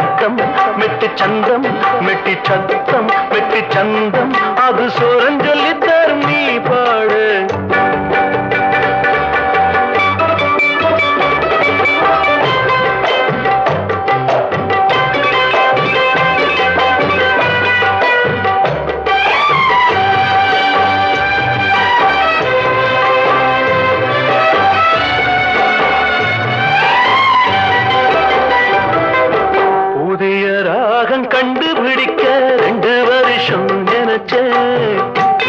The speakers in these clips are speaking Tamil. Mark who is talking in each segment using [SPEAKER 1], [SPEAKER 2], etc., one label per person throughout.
[SPEAKER 1] சத்தம் மெட்டு சந்தம் மெட்டி சத்தம் மெட்டி சந்தம் அது சோரஞ்சொல்லி தரும் நீ பாடு புதிய ராகம் கண்டுபிடிக்க ரெண்டு வருஷம் நினைச்சேன்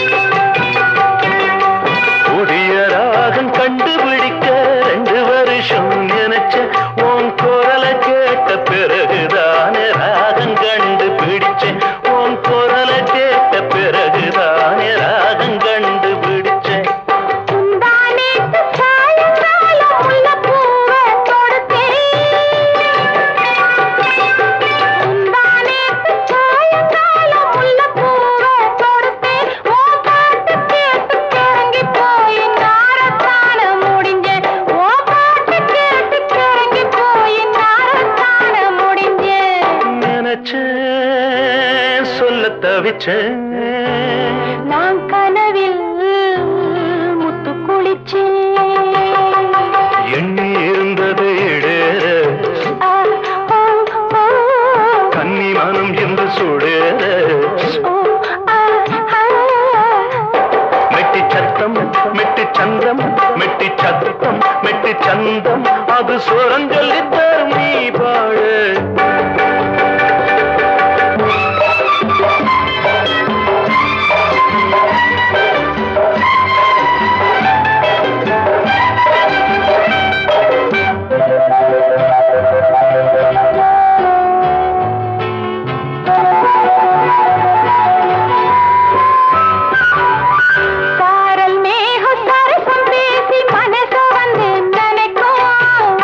[SPEAKER 1] புதிய ராகம் கண்டுபிடிக்க ரெண்டு வருஷம் நினைச்சேன் உன் குரலை கேட்ட பிறகுதானே ராகம் கண்டுபிடிச்சேன் உன் குரலை கேட்ட பிறகுதானே ராகம் கண்டுபிடிச்சேன்
[SPEAKER 2] முந்தானேத்து சாயங்காலம் முல்லைப்பூவை தொடுத்தேன். முந்தானேத்து சாயங்காலம் முல்லைப்பூவை தொடுத்தேன். உன் பாட்டு கேட்டு கிறங்கி போய் நாரத்தான முடிஞ்சேன். உன் பாட்டு கேட்டு கிறங்கி போய் நாரத்தான முடிஞ்சேன்.
[SPEAKER 1] நினைச்சேன் சொல்ல தவிச்சேன்
[SPEAKER 2] நான் கனவில் முத்து குளிச்சேன்
[SPEAKER 1] எண்ணி இருந்தது இடேற
[SPEAKER 2] ஆ, ஓ, ஓ,
[SPEAKER 1] கன்னி மனம் என்று சுடேற
[SPEAKER 2] ஓ, ஆ, ஆ.
[SPEAKER 1] மெட்டி சத்தம் மெட்டி சந்தம் மெட்டி சத்தம் மெட்டி சந்தம் அது சுரஞ்சொல்லி தரும் நீ பாடு
[SPEAKER 2] சாரல் மேகம் சரசம் பேசி மனச வந்து நினைக்கும்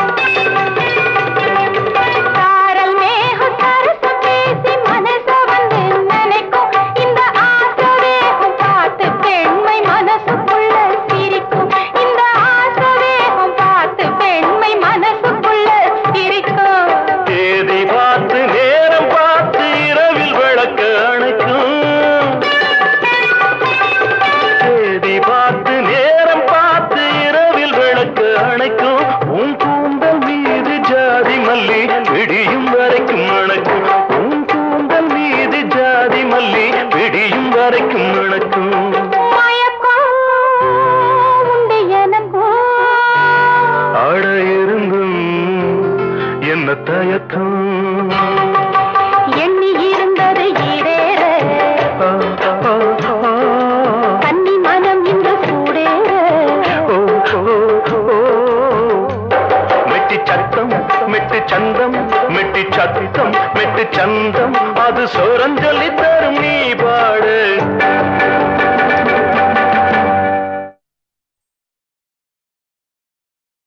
[SPEAKER 2] சாரல் மேகம் சரசம் பேசி மனச வந்து நினைக்கும் இந்த ஆசை வேகம் பார்த்து பெண்மை மனசுக்குள்ள சிரிக்கும் இந்த ஆசை வேகம் பார்த்து பெண்மை மனசுக்குள்ள சிரிக்கும்
[SPEAKER 1] தேதி பார்த்து நேரம் பார்த்து இரவில் விளக்க அணைக்கும் தேதி பார்த்து நேரம் பார்த்து இரவில் விளக்கு அணைக்கும் உன் கூந்தல் மீது ஜாதி மல்லி விடியும் வரைக்கும் அணைக்கும் உன் கூந்தல் மீது ஜாதி மல்லி விடியும் வரைக்கும் அணைக்கும்
[SPEAKER 2] மயக்கம் உண்டு எனக்கும்
[SPEAKER 1] ஆட இருந்தும் என்ன தயக்கம்
[SPEAKER 2] எண்ணி இருந்தது ஈடேற
[SPEAKER 1] ஆ, ஆ, ஆ.
[SPEAKER 2] கன்னி மனம் இன்று சூடேற
[SPEAKER 1] ஓ, ஓ, ஓ. மெட்டி சத்தம் மெட்டி சந்தம் மெட்டி சத்தம் மெட்டி சந்தம் அது சோரஞ்சொல்லி தரும் நீ பாடு